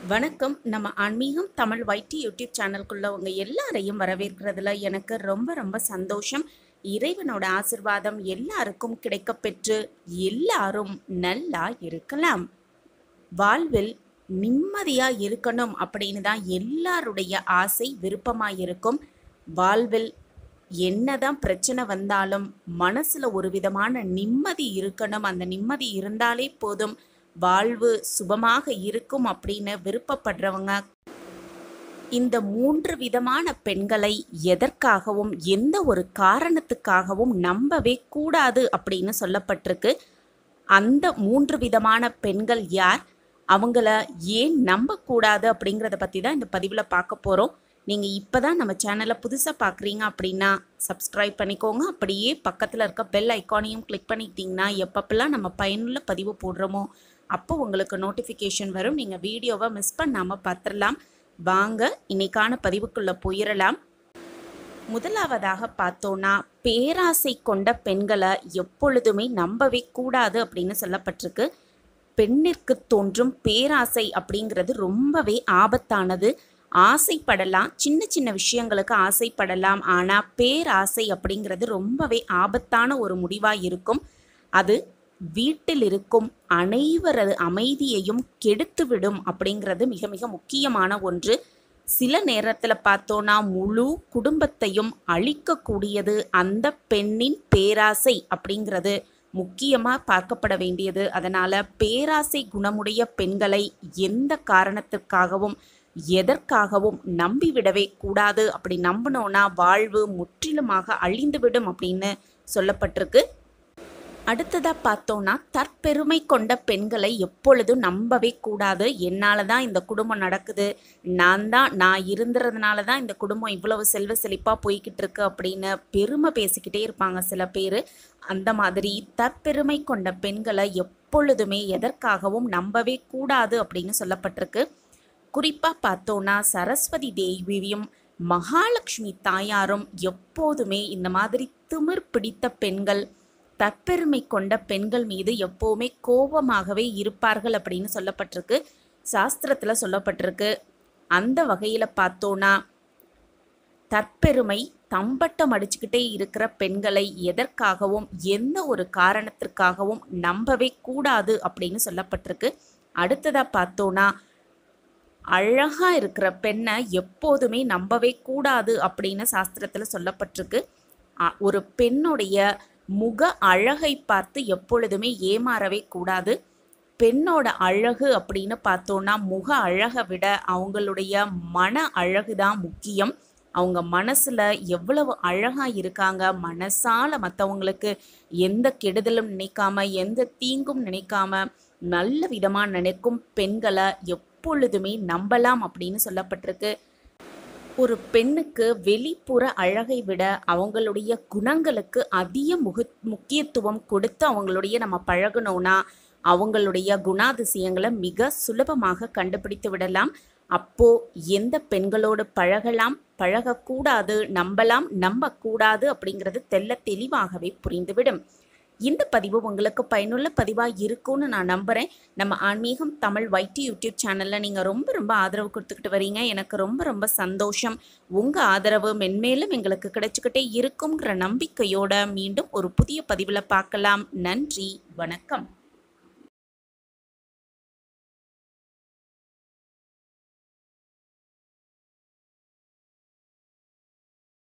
வணக்கம் நம்ம ஆன்மீகம் தமிழ் வைட்டி யூடியூப் சேனலுக்குள்ள உங்க எல்லாரையும் வரவேற்கிறதுல எனக்கு ரொம்ப ரொம்ப சந்தோஷம் இறைவனோட ஆசிர்வாதம் எல்லாருக்கும் கிடைக்கப் பெற்று எல்லாரும் நல்லா இருக்கலாம் வாழ்வில் நிம்மதியா இருக்கணும் அப்படின்னு தான் எல்லாருடைய ஆசை விருப்பமா இருக்கும் வாழ்வில் என்னதான் பிரச்சனை வந்தாலும் மனசுல ஒரு விதமான நிம்மதி இருக்கணும் அந்த நிம்மதி இருந்தாலே போதும் வாழ்வு சுபமாக இருக்கும் அப்படின்னு விருப்பப்படுறவங்க இந்த மூன்று விதமான பெண்களை எதற்காகவும் எந்த ஒரு காரணத்துக்காகவும் நம்பவே கூடாது அப்படின்னு சொல்லப்பட்டிருக்கு அந்த மூன்று விதமான பெண்கள் யார் அவங்கள ஏன் நம்பக்கூடாது அப்படிங்கிறத பற்றி தான் இந்த பதிவில் பார்க்க போகிறோம் நீங்கள் இப்போ தான் நம்ம சேனலை புதுசாக பார்க்குறீங்க அப்படின்னா சப்ஸ்கிரைப் பண்ணிக்கோங்க அப்படியே பக்கத்தில் இருக்க பெல் ஐக்கானையும் கிளிக் பண்ணிக்கிட்டிங்கன்னா எப்பப்பெல்லாம் நம்ம பயனுள்ள பதிவு போடுறோமோ அப்போ உங்களுக்கு நோட்டிஃபிகேஷன் வரும் நீங்கள் வீடியோவை மிஸ் பண்ணாமல் பார்த்துடலாம் வாங்க இன்னைக்கான பதிவுக்குள்ளே போயிடலாம் முதலாவதாக பார்த்தோன்னா பேராசை கொண்ட பெண்களை எப்பொழுதுமே நம்பவே கூடாது அப்படின்னு சொல்லப்பட்டிருக்கு பெண்ணிற்கு தோன்றும் பேராசை அப்படிங்கிறது ரொம்பவே ஆபத்தானது ஆசைப்படலாம் சின்ன சின்ன விஷயங்களுக்கு ஆசைப்படலாம் ஆனால் பேராசை அப்படிங்கிறது ரொம்பவே ஆபத்தான ஒரு முடிவாக இருக்கும் அது வீட்டில் இருக்கும் அனைவரது அமைதியையும் கெடுத்துவிடும் அப்படிங்கிறது மிக மிக முக்கியமான ஒன்று சில நேரத்தில் பார்த்தோன்னா முழு குடும்பத்தையும் அழிக்கக்கூடியது அந்த பெண்ணின் பேராசை அப்படிங்கிறது முக்கியமாக பார்க்கப்பட வேண்டியது அதனால் பேராசை குணமுடைய பெண்களை எந்த காரணத்திற்காகவும் எதற்காகவும் நம்பிவிடவே கூடாது அப்படி நம்பினோன்னா வாழ்வு முற்றிலுமாக அழிந்துவிடும் அப்படின்னு சொல்லப்பட்டிருக்கு அடுத்ததாக பார்த்தோன்னா தற்பெருமை கொண்ட பெண்களை எப்பொழுதும் நம்பவே கூடாது என்னால் தான் இந்த குடும்பம் நடக்குது நான் தான் நான் இருந்துறதுனால தான் இந்த குடும்பம் இவ்வளவு செல்வ செழிப்பாக போய்கிட்டு இருக்கு அப்படின்னு பெருமை பேசிக்கிட்டே இருப்பாங்க சில பேர் அந்த மாதிரி தற்பெருமை கொண்ட பெண்களை எப்பொழுதுமே எதற்காகவும் நம்பவே கூடாது அப்படின்னு சொல்லப்பட்டிருக்கு குறிப்பாக பார்த்தோன்னா சரஸ்வதி தேவியும் மகாலட்சுமி தாயாரும் எப்போதுமே இந்த மாதிரி திமிர் பிடித்த பெண்கள் தற்பெருமை கொண்ட பெண்கள் மீது எப்போவுமே கோபமாகவே இருப்பார்கள் அப்படின்னு சொல்லப்பட்டிருக்கு சாஸ்திரத்தில் சொல்லப்பட்டிருக்கு அந்த வகையில் பார்த்தோன்னா தற்பெருமை தம்பட்டம் அடிச்சுக்கிட்டே இருக்கிற பெண்களை எதற்காகவும் எந்த ஒரு காரணத்திற்காகவும் நம்பவே கூடாது அப்படின்னு சொல்லப்பட்டிருக்கு அடுத்ததாக பார்த்தோன்னா அழகா இருக்கிற பெண்ணை எப்போதுமே நம்பவே கூடாது அப்படின்னு சாஸ்திரத்தில் சொல்லப்பட்டிருக்கு அ- ஒரு பெண்ணுடைய முக அழகை பார்த்து எப்பொழுதுமே ஏமாறவே கூடாது பெண்ணோட அழகு அப்படின்னு பார்த்தோன்னா முக அழகை விட அவங்களுடைய மன அழகு தான் முக்கியம் அவங்க மனசுல எவ்வளவு அழகா இருக்காங்க மனசால மற்றவங்களுக்கு எந்த கெடுதலும் நினைக்காம எந்த தீங்கும் நினைக்காம நல்ல விதமா நினைக்கும் பெண்களை எப்பொழுதுமே நம்பலாம் அப்படின்னு சொல்லப்பட்டிருக்கு ஒரு பெண்ணுக்கு வெளிப்புற அழகை விட அவங்களுடைய குணங்களுக்கு அதிக முகு முக்கியத்துவம் கொடுத்து அவங்களுடைய நம்ம பழகணும்னா அவங்களுடைய குணாதிசயங்களை மிக சுலபமாக கண்டுபிடித்து விடலாம் அப்போ எந்த பெண்களோடு பழகலாம் பழகக்கூடாது நம்பலாம் நம்பக்கூடாது அப்படிங்கிறது தெள்ள தெளிவாகவே புரிந்துவிடும் இந்த பதிவு உங்களுக்கு பயனுள்ள பதிவாக இருக்கும்னு நான் நம்புகிறேன் நம்ம ஆன்மீகம் தமிழ் வைட்டி யூடியூப் சேனலில் நீங்கள் ரொம்ப ரொம்ப ஆதரவு கொடுத்துக்கிட்டு வரீங்க எனக்கு ரொம்ப ரொம்ப சந்தோஷம் உங்கள் ஆதரவு மென்மேலும் எங்களுக்கு கிடைச்சிக்கிட்டே இருக்குங்கிற நம்பிக்கையோட மீண்டும் ஒரு புதிய பதிவில் பார்க்கலாம் நன்றி வணக்கம்